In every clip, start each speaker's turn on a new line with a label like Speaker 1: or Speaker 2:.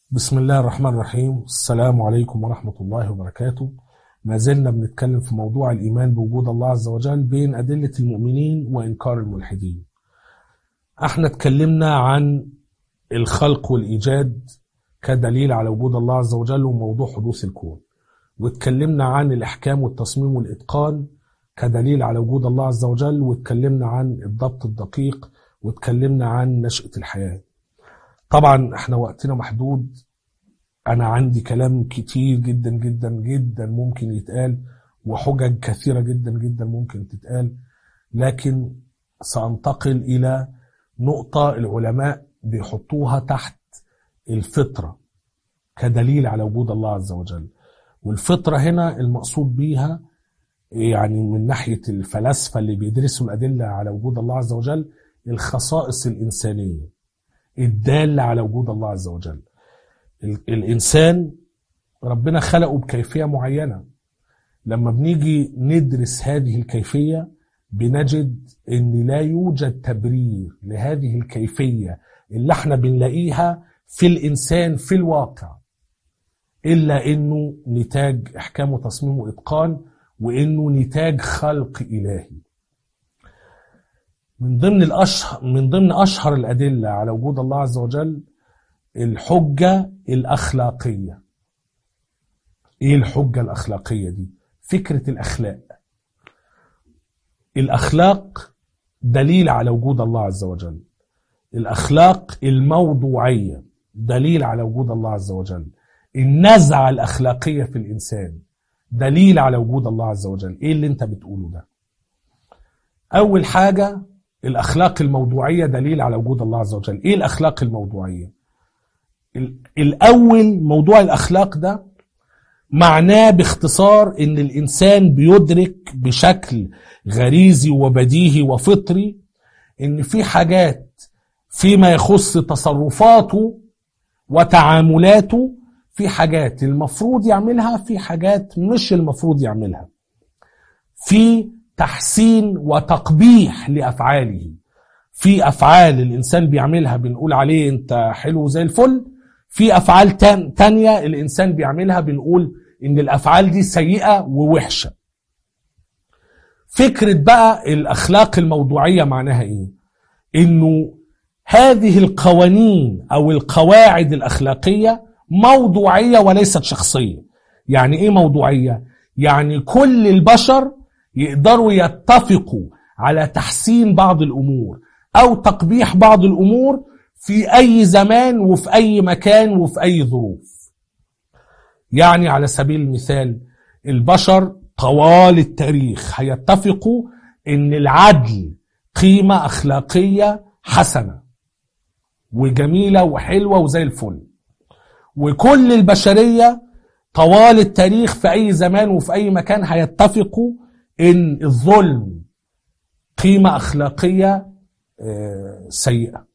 Speaker 1: بسم الله الرحمن الرحيم السلام عليكم ورحمة الله وبركاته ما زلنا بنتكلم في موضوع الإيمان بوجود الله عز وجل بين أدلة المؤمنين وإنكار الملحدين احنا اتكلمنا عن الخلق والإيجاد كدليل على وجود الله عز وجل وموضوع حدوث الكون واتكلمنا عن الإحكام والتصميم والإتقان كدليل على وجود الله عز وجل واتكلمنا عن الضبط الدقيق واتكلمنا عن نشأة الحياة طبعا احنا وقتنا محدود انا عندي كلام كتير جدا جدا جدا ممكن يتقال وحجج كثيرة جدا جدا ممكن تتقال لكن سأنتقل إلى نقطة العلماء بيحطوها تحت الفطرة كدليل على وجود الله عز وجل والفطرة هنا المقصود بيها يعني من ناحية الفلاسفة اللي بيدرسوا الأدلة على وجود الله عز وجل الخصائص الإنسانية الدالة على وجود الله عز وجل الإنسان ربنا خلقه بكيفية معينة لما بنيجي ندرس هذه الكيفية بنجد ان لا يوجد تبرير لهذه الكيفية اللي احنا بنلاقيها في الإنسان في الواقع إلا إنه نتاج إحكام وتصميم وإتقان وإنه نتاج خلق إلهي من ضمن الأشهر من ضمن أشهر الأدلة على وجود الله عز وجل الحجة الأخلاقية إيه الحجة الأخلاقية دي؟ فكرة الأخلاق الأخلاق دليل على وجود الله عز وجل الأخلاق الموضوعية دليل على وجود الله عز وجل النزعة الأخلاقية في الإنسان دليل على وجود الله عز وجل إيه اللي أنت بتقوله ده أول حاجة الأخلاق الموضوعية دليل على وجود الله عز وجل إيه الأخلاق الموضوعية الأول موضوع الأخلاق ده معناه باختصار ان الانسان بيدرك بشكل غريزي وبديهي وفطري ان في حاجات فيما يخص تصرفاته وتعاملاته في حاجات المفروض يعملها في حاجات مش المفروض يعملها في تحسين وتقبيح لافعاله في افعال الانسان بيعملها بنقول عليه انت حلو زي الفل في افعال تان تانية الانسان بيعملها بنقول ان الافعال دي سيئه ووحشه فكره بقى الاخلاق الموضوعيه معناها ايه انه هذه القوانين او القواعد الاخلاقيه موضوعيه وليست شخصيه يعني ايه موضوعيه يعني كل البشر يقدروا يتفقوا على تحسين بعض الامور او تقبيح بعض الامور في اي زمان وفي اي مكان وفي اي ظروف يعني على سبيل المثال البشر طوال التاريخ هيتفقوا ان العدل قيمة اخلاقية حسنة وجميلة وحلوة وزي الفل وكل البشرية طوال التاريخ في اي زمان وفي اي مكان هيتفقوا ان الظلم قيمة اخلاقية سيئة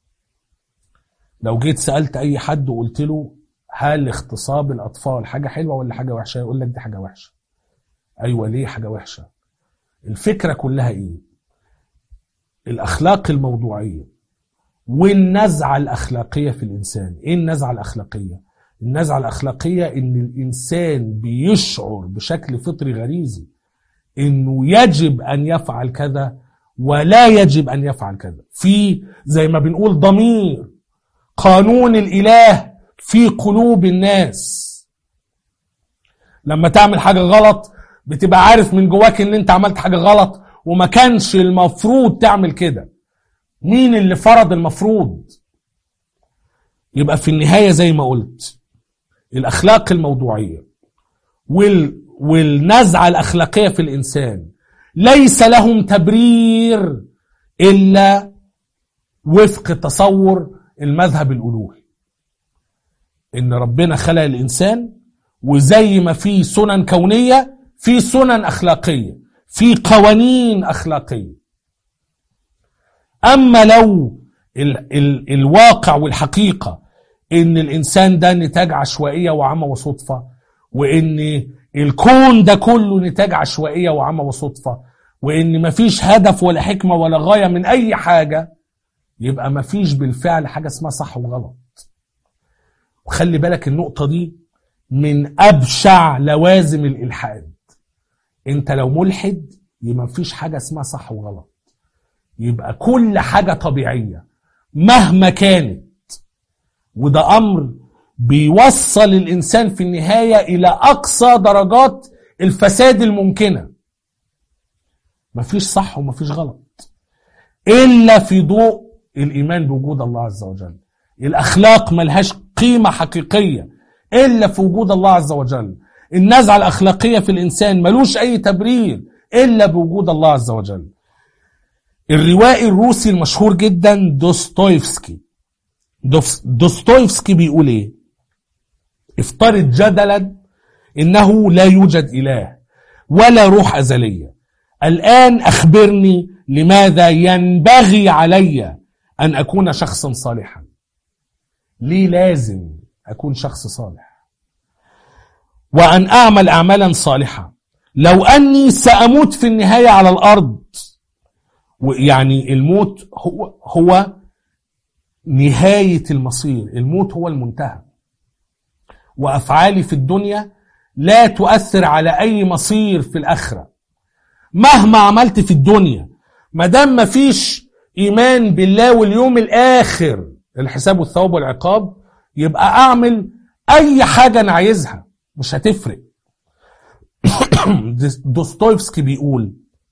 Speaker 1: لو جيت سألت اي حد وقلت له هل اغتصاب الاطفال حاجه حلوه ولا حاجه وحشه يقول لك دي حاجه وحشه ايوه ليه حاجه وحشه الفكره كلها ايه الاخلاق الموضوعيه والنزعه الاخلاقيه في الانسان ايه النزعه الاخلاقيه النزعه الاخلاقيه ان الانسان بيشعر بشكل فطري غريزي انه يجب ان يفعل كذا ولا يجب ان يفعل كذا في زي ما بنقول ضمير قانون الاله في قلوب الناس لما تعمل حاجة غلط بتبقى عارف من جواك ان انت عملت حاجة غلط وما كانش المفروض تعمل كده مين اللي فرض المفروض يبقى في النهاية زي ما قلت الأخلاق الموضوعية وال والنزعة الأخلاقية في الإنسان ليس لهم تبرير إلا وفق تصور المذهب الألوهي ان ربنا خلق الانسان وزي ما في سنن كونيه في سنن اخلاقيه في قوانين اخلاقيه اما لو ال ال الواقع والحقيقه ان الانسان ده نتاج عشوائيه وعمى وصدفه وان الكون ده كله نتاج عشوائيه وعمى وصدفه وان مفيش هدف ولا حكمه ولا غايه من اي حاجه يبقى مفيش بالفعل حاجه اسمها صح وغلط وخلي بالك النقطة دي من أبشع لوازم الإلحاد أنت لو ملحد يبقى مفيش حاجة اسمها صح وغلط يبقى كل حاجة طبيعية مهما كانت وده أمر بيوصل الإنسان في النهاية إلى أقصى درجات الفساد الممكنة مفيش صح ومفيش غلط إلا في ضوء الإيمان بوجود الله عز وجل الأخلاق ملهاش قيمة حقيقية إلا في وجود الله عز وجل النزعة الأخلاقية في الإنسان ملوش أي تبرير إلا بوجود الله عز وجل الروائي الروسي المشهور جدا دوستويفسكي دوس- دوستويفسكي بيقول ايه افترض جدلا انه لا يوجد اله ولا روح ازليه الان اخبرني لماذا ينبغي علي ان اكون شخصا صالحا ليه لازم اكون شخص صالح وان اعمل اعمالا صالحه لو اني ساموت في النهايه على الارض يعني الموت هو هو نهاية المصير الموت هو المنتهى وأفعالي في الدنيا لا تؤثر على أي مصير في الآخرة مهما عملت في الدنيا ما دام ما فيش إيمان بالله واليوم الآخر الحساب والثواب والعقاب يبقى أعمل أي حاجة أنا عايزها مش هتفرق دوستويفسكي بيقول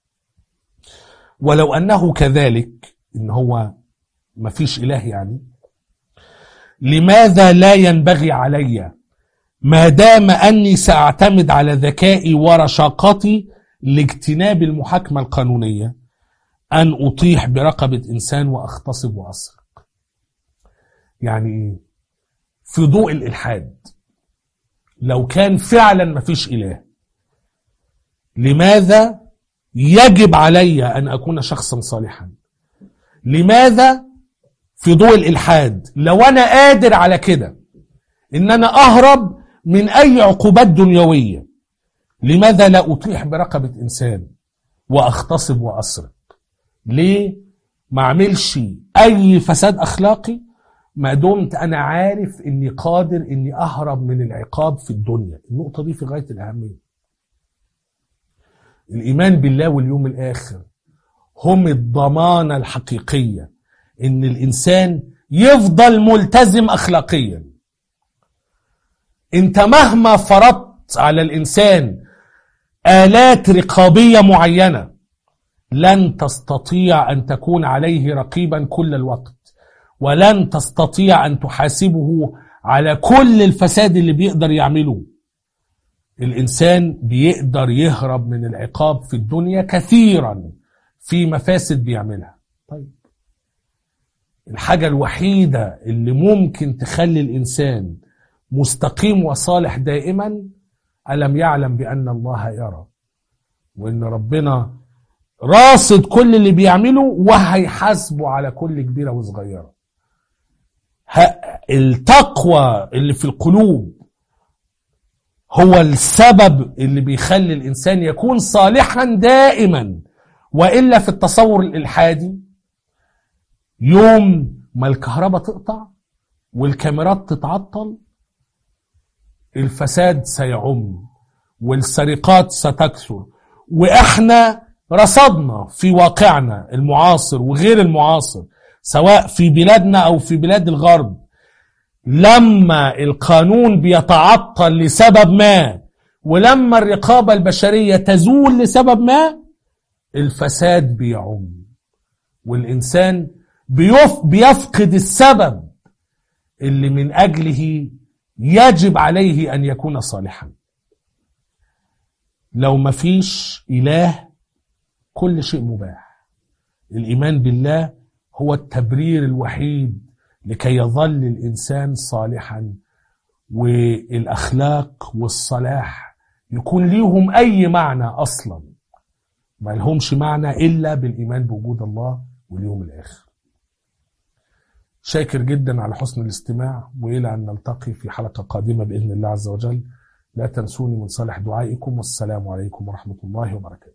Speaker 1: ولو أنه كذلك إن هو ما فيش إله يعني لماذا لا ينبغي علي ما دام أني سأعتمد على ذكائي ورشاقتي لاجتناب المحاكمة القانونية أن أطيح برقبة إنسان وأغتصب وأسرق يعني إيه؟ في ضوء الإلحاد لو كان فعلا ما فيش إله لماذا يجب علي أن أكون شخصا صالحا لماذا في ضوء الإلحاد لو أنا قادر على كده إن أنا أهرب من أي عقوبات دنيوية لماذا لا أطيح برقبة إنسان وأغتصب وأسرق ليه ما أعملش أي فساد أخلاقي ما دمت أنا عارف إني قادر إني أهرب من العقاب في الدنيا النقطة دي في غاية الأهمية الإيمان بالله واليوم الآخر هم الضمانة الحقيقية إن الإنسان يفضل ملتزم أخلاقيا أنت مهما فرضت على الإنسان آلات رقابية معينة لن تستطيع أن تكون عليه رقيبا كل الوقت ولن تستطيع أن تحاسبه على كل الفساد اللي بيقدر يعمله الإنسان بيقدر يهرب من العقاب في الدنيا كثيرا في مفاسد بيعملها طيب الحاجة الوحيدة اللي ممكن تخلي الإنسان مستقيم وصالح دائما ألم يعلم بأن الله يرى وإن ربنا راصد كل اللي بيعمله وهيحاسبه على كل كبيرة وصغيرة التقوى اللي في القلوب هو السبب اللي بيخلي الإنسان يكون صالحا دائما وإلا في التصور الإلحادي يوم ما الكهرباء تقطع والكاميرات تتعطل الفساد سيعم والسرقات ستكثر واحنا رصدنا في واقعنا المعاصر وغير المعاصر سواء في بلادنا او في بلاد الغرب لما القانون بيتعطل لسبب ما ولما الرقابة البشرية تزول لسبب ما الفساد بيعم والإنسان بيف بيفقد السبب اللي من أجله يجب عليه أن يكون صالحا لو ما فيش إله كل شيء مباح الإيمان بالله هو التبرير الوحيد لكي يظل الإنسان صالحا والأخلاق والصلاح يكون ليهم أي معنى أصلا ما لهمش معنى إلا بالإيمان بوجود الله واليوم الآخر شاكر جدا على حسن الاستماع وإلى أن نلتقي في حلقة قادمة بإذن الله عز وجل لا تنسوني من صالح دعائكم والسلام عليكم ورحمة الله وبركاته